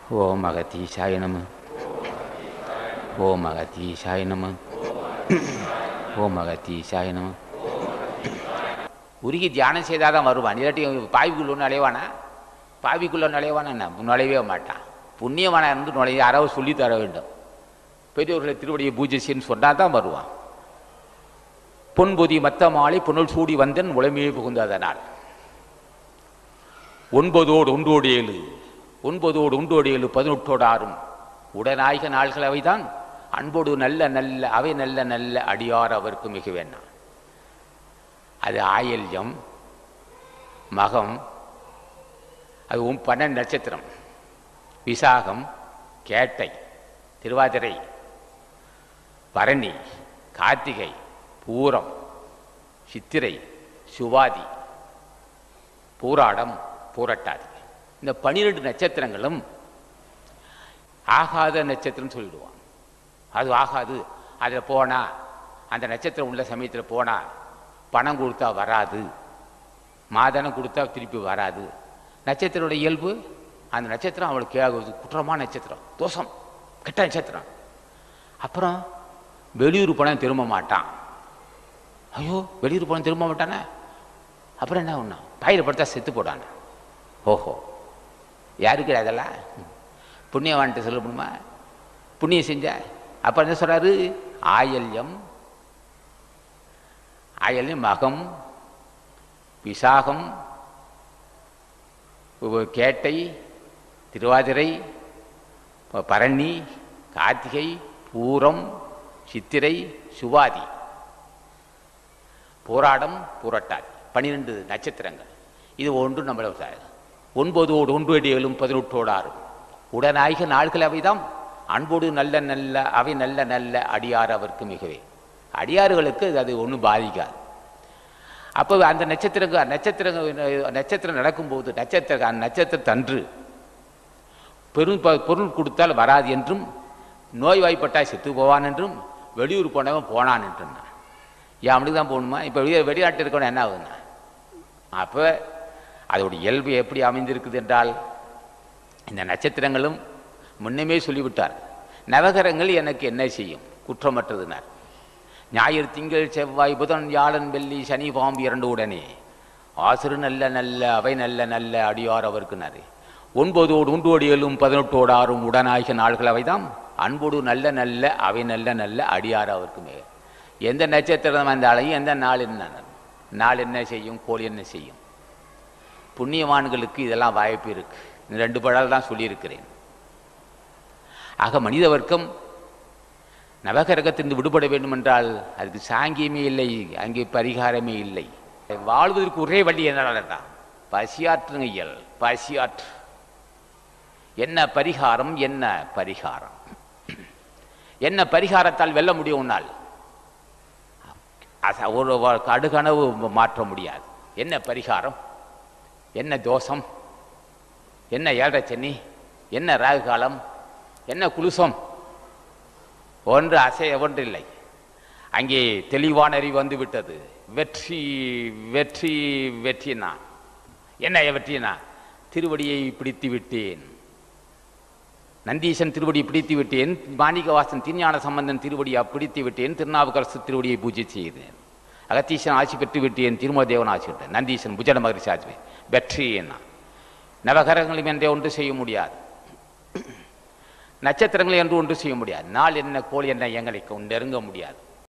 ஓம் அகத்தீசாய நம ஓம் அகத்தீசாய நம ஓம் அகத்தீசாய நம உருகி தியானம் செய்தால் தான் வருவான் இல்லாட்டி பாவிக்குள்ள நுழைவானா பாவிக்குள்ள நுழைவானா என்ன நுழையவே மாட்டான் புண்ணியவானா இருந்து நுழைய யாராவது சொல்லி தர வேண்டும் பெரியவர்களை திருவடியை பூஜை செய்யன்னு சொன்னால் தான் வருவான் பொன்பொதி மத்த மாலை புனல் சூடி வந்தன் உளமையே புகுந்ததனால் ஒன்பதோடு ஒன்றோடு ஏழு ஒன்பதோடு ஒன்றோடு ஏழு பதினெட்டோடு ஆறும் உடனாய்க நாள்கள் அவைதான் அன்போடு நல்ல நல்ல அவை நல்ல நல்ல அடியார் அவருக்கு மிக வேண்டாம் அது ஆயல்யம் மகம் அது உம் பன்னெண்டு நட்சத்திரம் விசாகம் கேட்டை திருவாதிரை பரணி கார்த்திகை பூரம் சித்திரை சுவாதி பூராடம் பூரட்டாதி இந்த பனிரெண்டு நட்சத்திரங்களும் ஆகாத நட்சத்திரம் சொல்லிடுவான் அது ஆகாது அதில் போனா அந்த நட்சத்திரம் உள்ள சமயத்தில் போனா பணம் கொடுத்தா வராது மாதனம் கொடுத்தா திருப்பி வராது நட்சத்திரோட இயல்பு அந்த நட்சத்திரம் அவளுக்கு ஆகுது குற்றமான நட்சத்திரம் தோஷம் கெட்ட நட்சத்திரம் அப்புறம் வெளியூர் பணம் திரும்ப மாட்டான் ஐயோ வெளியூர் பணம் திரும்ப மாட்டானே அப்புறம் என்ன ஒன்றா பயிர் படுத்தா செத்து போடானே ஓஹோ யாருக்கு அதெல்லாம் புண்ணியவான்ட்டு சொல்ல முடியுமா புண்ணியம் செஞ்ச அப்போ என்ன சொல்கிறாரு ஆயல்யம் ஆயல்யம் மகம் விசாகம் கேட்டை திருவாதிரை பரணி கார்த்திகை பூரம் சித்திரை சுவாதி போராடம் பூரட்டாதி பன்னிரெண்டு நட்சத்திரங்கள் இது ஒன்று நம்மள ஒன்பதோடு ஒன்று அடி ஏழும் பதினெட்டோடு ஆறும் உடனாய்க நாள்கள் அவைதாம் அன்போடு நல்ல நல்ல அவை நல்ல நல்ல அடியார் அவருக்கு மிகவே அடியார்களுக்கு அது ஒன்றும் பாதிக்காது அப்போ அந்த நட்சத்திரங்க நட்சத்திரங்க நட்சத்திரம் நடக்கும்போது நட்சத்திர அந்த நட்சத்திரத்தன்று பெரும் ப- பொருள் கொடுத்தால் வராது என்றும் நோய்வாய்ப்பட்டால் செத்து போவான் என்றும் வெளியூர் போனவன் போனான் என்றும் ஏன் அப்படி தான் போகணுமா இப்போ வெளியே வெளிநாட்டு இருக்கவன் என்ன ஆகுதுண்ணா அப்போ அதோட இயல்பு எப்படி அமைந்திருக்குது என்றால் இந்த நட்சத்திரங்களும் முன்னமே சொல்லிவிட்டார் நவகரங்கள் எனக்கு என்ன செய்யும் குற்றமற்றதுனார் ஞாயிறு திங்கள் செவ்வாய் புதன் வியாழன் வெள்ளி சனி பாம்பு இரண்டு உடனே ஆசிறு நல்ல நல்ல அவை நல்ல நல்ல அடியார் அவருக்குனாரு ஒன்பதோடு ஒன்றோடு ஏழும் பதினெட்டோடு ஆறும் உடனாகிய நாள்கள் அவைதாம் அன்போடு நல்ல நல்ல அவை நல்ல நல்ல அடியார் அவருக்குமே எந்த நட்சத்திரம் வந்தாலையும் எந்த நாள் என்ன நாள் என்ன செய்யும் கோள் என்ன செய்யும் புண்ணியவான்களுக்கு இதெல்லாம் வாய்ப்பு இருக்கு இந்த ரெண்டு படால் தான் சொல்லியிருக்கிறேன் ஆக மனித வர்க்கம் நவகரகத்திலிருந்து விடுபட வேண்டுமென்றால் அதுக்கு சாங்கியமே இல்லை அங்கே பரிகாரமே இல்லை வாழ்வதற்கு ஒரே வழி என்னடா பசியாற்றுங்க இயல் பசியாற்று என்ன பரிகாரம் என்ன பரிகாரம் என்ன பரிகாரத்தால் வெல்ல முடியும் உன்னால் அச- ஒரு வ- கடுகனவு மாற்ற முடியாது என்ன பரிகாரம் என்ன தோஷம் என்ன ஏழரை சனி என்ன ராகு காலம் என்ன குலுசம் ஒன்று அசைய ஒன்றில்லை அங்கே தெளிவான அறிவு வந்து விட்டது வெற்றி வெற்றி வெற்றினா என்ன வெற்றினா திருவடியை பிடித்து விட்டேன் நந்தீசன் திருவடியை பிடித்து விட்டேன் மாணிக்கவாசன் திருஞான சம்பந்தன் திருவடியை பிடித்து விட்டேன் திருநாவுக்கரசு திருவடியை பூஜை செய்தேன் அகத்தீசன் ஆட்சி பெற்று விட்டேன் திருமல தேவன் ஆட்சி விட்டேன் நந்தீசன் புஜன மகரிஷி ஆட்சி வெற்றி என்ன நவகரங்களும் என்றே ஒன்று செய்ய முடியாது நட்சத்திரங்கள் என்று ஒன்று செய்ய முடியாது நாள் என்ன கோள் என்ன எங்களை நெருங்க முடியாது